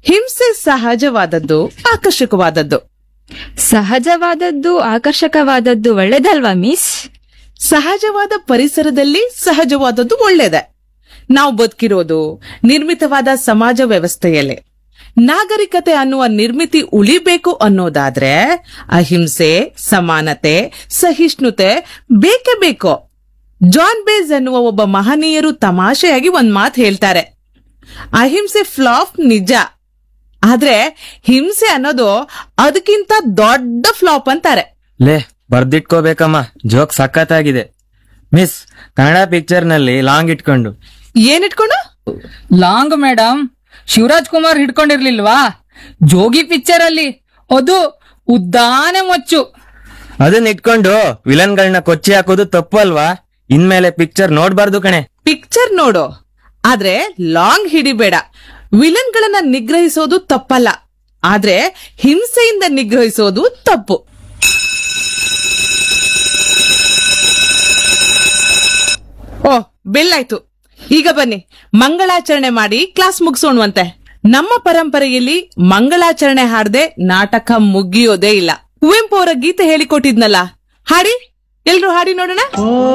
ಹಿಂಸೆ ಸಹಜವಾದದ್ದು ಆಕರ್ಷಕವಾದದ್ದು ಸಹಜವಾದದ್ದು ಆಕರ್ಷಕವಾದದ್ದು ಒಳ್ಳೇದಲ್ವಾ ಮಿಸ್ ಸಹಜವಾದ ಪರಿಸರದಲ್ಲಿ ಸಹಜವಾದದ್ದು ಒಳ್ಳೇದೆ ನಾವು ಬದುಕಿರೋದು ನಿರ್ಮಿತವಾದ ಸಮಾಜ ವ್ಯವಸ್ಥೆಯಲ್ಲಿ ನಾಗರಿಕತೆ ಅನ್ನುವ ನಿರ್ಮಿತಿ ಉಳಿಬೇಕು ಅನ್ನೋದಾದ್ರೆ ಅಹಿಂಸೆ ಸಮಾನತೆ ಸಹಿಷ್ಣುತೆ ಬೇಕೇ ಬೇಕು ಜಾನ್ ಬೇಸ್ ಎನ್ನುವ ಒಬ್ಬ ಮಹನೀಯರು ತಮಾಷೆಯಾಗಿ ಒಂದ್ ಮಾತು ಹೇಳ್ತಾರೆ ಅಹಿಂಸೆ ಫ್ಲಾಪ್ ನಿಜ ಆದ್ರೆ ಹಿಂಸೆ ಅನ್ನೋದು ಅದಕ್ಕಿಂತ ದೊಡ್ಡ ಫ್ಲಾಪ್ ಅಂತಾರೆ ಲೇ ಬರ್ದಿಟ್ಕೋಬೇಕಮ್ಮ ಜೋಕ್ ಸಖತ್ತಾಗಿದೆ ಮಿಸ್ ಕನ್ನಡ ಪಿಕ್ಚರ್ ನಲ್ಲಿ ಲಾಂಗ್ ಇಟ್ಕೊಂಡು ಏನಿಟ್ಕೊಂಡು ಲಾಂಗ್ ಮೇಡಮ್ ಶಿವರಾಜ್ ಕುಮಾರ್ ಹಿಡ್ಕೊಂಡಿರ್ಲಿಲ್ವಾ ಜೋಗಿ ಪಿಕ್ಚರ್ ಅಲ್ಲಿ ಅದು ಉದ್ದಾನೆ ಮೊಚ್ಚು ಅದನ್ನ ಇಟ್ಕೊಂಡು ವಿಲನ್ಗಳನ್ನ ಕೊಚ್ಚಿ ಹಾಕೋದು ತಪ್ಪು ಅಲ್ವಾ ಇನ್ಮೇಲೆ ಪಿಕ್ಚರ್ ನೋಡ್ಬಾರ್ದು ಕಣೆ ಪಿಕ್ಚರ್ ನೋಡು ಆದ್ರೆ ಲಾಂಗ್ ಹಿಡಿಬೇಡ ವಿಲನ್ಗಳನ್ನ ನಿಗ್ರಹಿಸೋದು ತಪ್ಪಲ್ಲ ಆದ್ರೆ ಹಿಂಸೆಯಿಂದ ನಿಗ್ರಹಿಸೋದು ತಪ್ಪು ಓ ಬೆಳ್ಳಾಯ್ತು ಈಗ ಬನ್ನಿ ಮಂಗಳಾಚರಣೆ ಮಾಡಿ ಕ್ಲಾಸ್ ಮುಗಿಸೋಣವಂತೆ ನಮ್ಮ ಪರಂಪರೆಯಲ್ಲಿ ಮಂಗಳಾಚರಣೆ ಹಾಡದೆ ನಾಟಕ ಮುಗಿಯೋದೇ ಇಲ್ಲ ಕುವೆಂಪು ಅವರ ಗೀತೆ ಹೇಳಿಕೊಟ್ಟಿದ್ನಲ್ಲ ಹಾಡಿ ಎಲ್ರು ಹಾಡಿ ನೋಡೋಣ